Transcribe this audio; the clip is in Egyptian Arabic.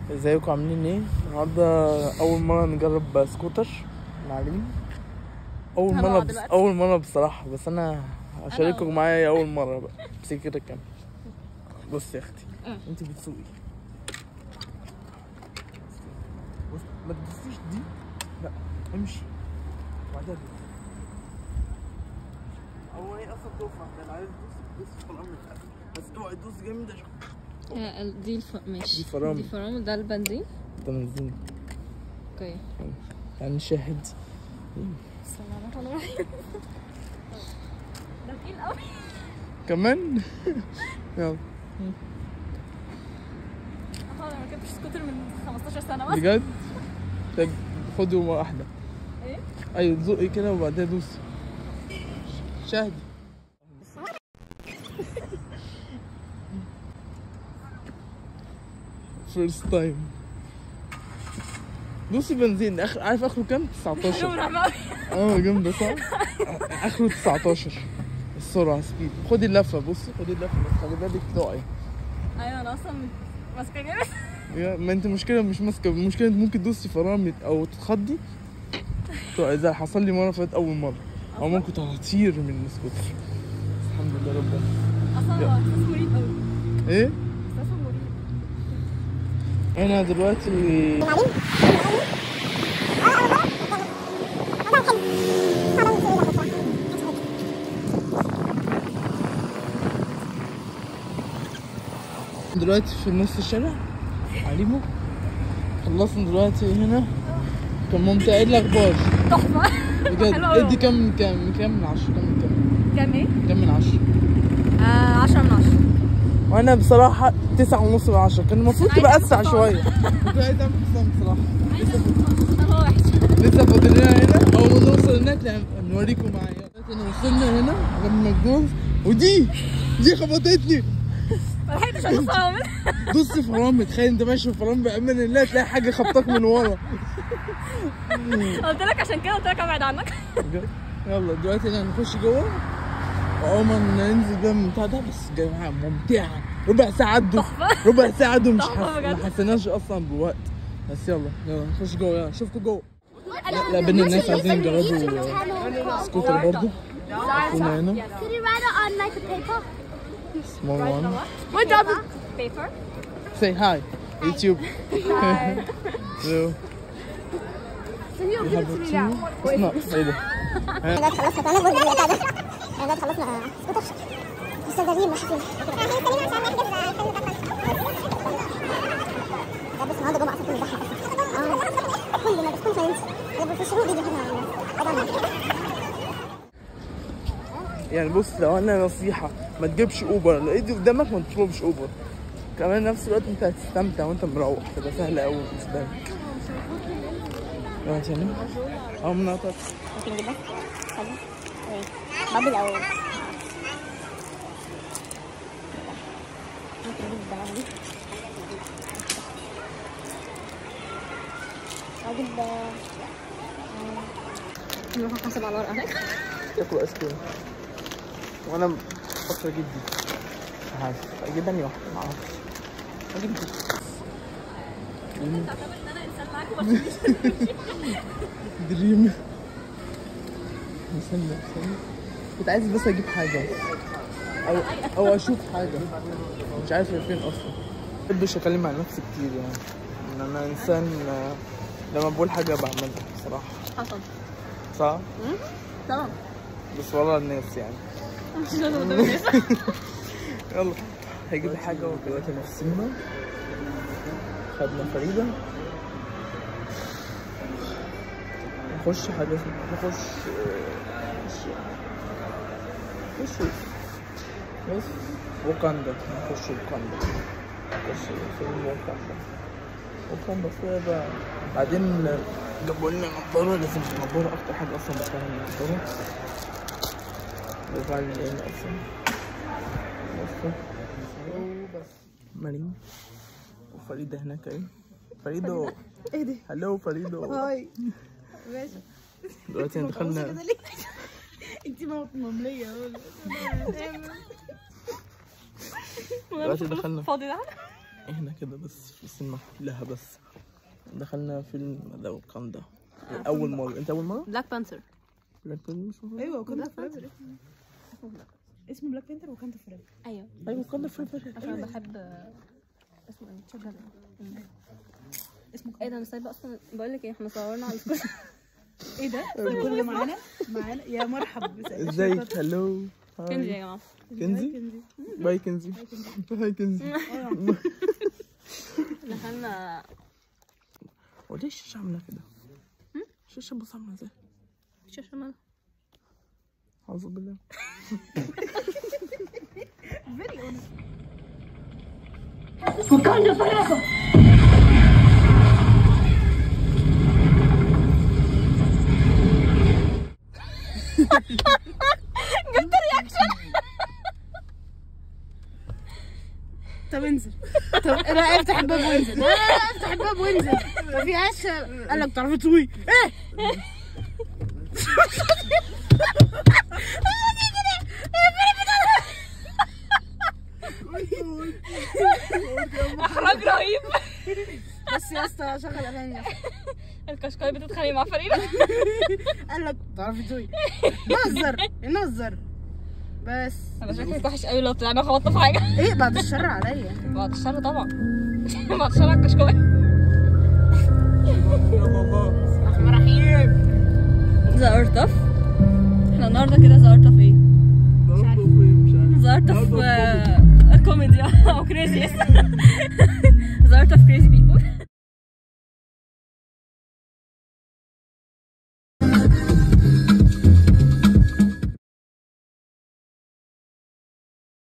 ازيكم عاملين ايه النهارده اول مره نجرب سكوتر معلمين اول هنقع مره بس دلوقتي. اول مره بصراحه بس انا هشارككم معايا اول مره بقى امسكي كده كام بص يا اختي أه. انت بتسوقي بص ما تدوسيش دي لا امشي وبعدها دوس هو هي اصلا تقف عند عايز تدوس دوس في الامر بس اوعي تدوس جامد عشان آه، دي الف... ماشي دي فرامل. دي فرامل ده البنزين ده بنزين اوكي يعني شاهد بسم الله الرحمن الرحيم ده تقيل قوي كمان يلا اه انا ما ركبتش سكوتر من 15 سنه بس بجد طب خدوا واحدة ايه ايوه زقي كده وبعدها دوسي شاهدي فيرست تايم دوسي بنزين اخر عارف اخره كام 19 مرعبة قوي اه جامدة صح اخره 19 السرعة سبيد خدي اللفة بصي خدي اللفة بس خلي بالك تقعي ايوه انا اصلا ماسكه جامد يا- ما انت مشكلة مش ماسكة المشكلة انت ممكن تدوسي فرامل او تتخضي تقعي زي حصل لي مرة فاتت أول مرة أو ممكن تطير من السكوتر بس الحمد لله ربنا اصلا هو احساس مريب قوي ايه احساس مريب أنا دلوقتي دلوقتي في نص الشارع عليمو خلصنا دلوقتي هنا كان ممتع ايه الأخبار تحفه بجد حلو أوي ادي كام من كام من كام من عشرة كام من كام كام ايه؟ كام من عشرة آه 10 من 10 وانا بصراحة تسعة ونص من عشرة كان المفروض عايزة تبقى أعمل اسرع حصان. شوية كنت عايز اعمل حصان بصراحة هو وحش لسه فاضل لنا هنا اول ما نوصل هناك لا، نوريكم معايا دلوقتي احنا وصلنا هنا جنب ماكدونالدز ودي دي خبطتني ما لحقتش ادوس فرامل دوس في فرامل تخيل انت ماشي في فرامل بامان الله تلاقي حاجة خبطك من ورا قلت لك عشان كده قلت لك ابعد عنك يلا دلوقتي احنا هنخش جوه واول ما ننزل بقى من بتاع ده بس يا جماعه ممتعه ربع ساعه عدوا تحفة. ربع ساعه عدوا مش تحفة حس... بجد. ما حسيناش اصلا بالوقت بس يلا يلا نخش جوه يلا اشوفكم جوه لا بين الناس عايزين يجربوا سكوتر برضه هنا هنا Could you write it on like a paper? small one What double paper? say hi YouTube hello So you you have a team it's not ايه ده احنا خلصنا فعلا برضه البتاع ده احنا خلصنا سكوتر لسه جايين محفين لا بس النهارده جمعه اصلا كنا زحمه اه كل ما بتكون فريندز اللي في الشروق بيجي هنا يعني بص لو انا نصيحة ما تجيبش اوبر لقيت دي قدامك ما تطلبش اوبر كمان نفس الوقت انت هتستمتع وانت مروح تبقى سهلة قوي بالنسبة لك دلوقتي هنا اه مناطق ممكن نجيب ده حلو ايه بابل او ممكن نجيب البنانه دي او اجيب نروح نحاسب على الورقه هناك تاكل ايس كريم وانا بفكر اجيب دي مش عارف اجيب انهي واحدة ما اعرفش اجيب دي تعتبر ان انا انسان معاك وما دريم استنى استنى كنت عايز بس اجيب حاجة او او اشوف حاجة مش عارف هي فين اصلا ما بحبش اتكلم عن نفسي كتير يعني ان انا انسان آه، لما بقول حاجة بعملها بصراحة حصل صح تمام بس ورا الناس يعني مش انا قدام الناس يلا هجيب حاجة دلوقتي في السينما خدنا فريدة نخش حاجة نخش نخش نخش بس وكاندا نخش وكاندا نخش فيلم وكاندا وكاندا فوق بعدين جابوا لنا نضارة لازم النضارة أكتر حاجة أصلا بكره النضارة وبعدين إيه أصلا بس بس مريم وفريدة هناك اهي فريدة ايه دي؟ هلو فريدة هاي ماشي دلوقتي دخلنا انت مملية دلوقتي دخلنا فاضي ده هنا كده بس في السينما كلها بس دخلنا فيلم ذا وكاندا اول مره انت اول مره بلاك بانثر بلاك بيري مش مره ايوه وكانت فوريفر اسمه بلاك بانثر وكانت فوريفر ايوه ايوه وكاندا في في عشان انا بحب اسمه ايه تشاكا اسمه ايه ده انا سايبه اصلا بقول لك ايه احنا صورنا على السكوت ايه ده؟ كل معانا معانا يا مرحب ازيك هلو كنزي يا هاي جماعه كنزي كنزي باي كنزي هاي كنزي دخلنا هو ليه الشاشه عامله كده؟ الشاشه بص عامله ازاي؟ شاشه مالها اعوذ بالله فيري اونست طب انزل طب لا افتح الباب وانزل لا لا افتح الباب وانزل ما فيهاش قال لك تعرفي تسوي ايه احراج رهيب بس يا اسطى شغل اغاني الكشكاي بتتخانق مع فريده قال لك تعرفي تسوي نهزر نهزر بس انا شكلك وحش قوي لو طلعنا خبطنا في حاجه ايه بعد الشر عليا بعد الشر طبعا بعد الشر على الكشكاي الرحمن الرحيم ذا ارتف احنا النهارده كده ذا ارتف ايه؟ ذا ارتف كوميدي او كريزي ذا ارتف كريزي بيبول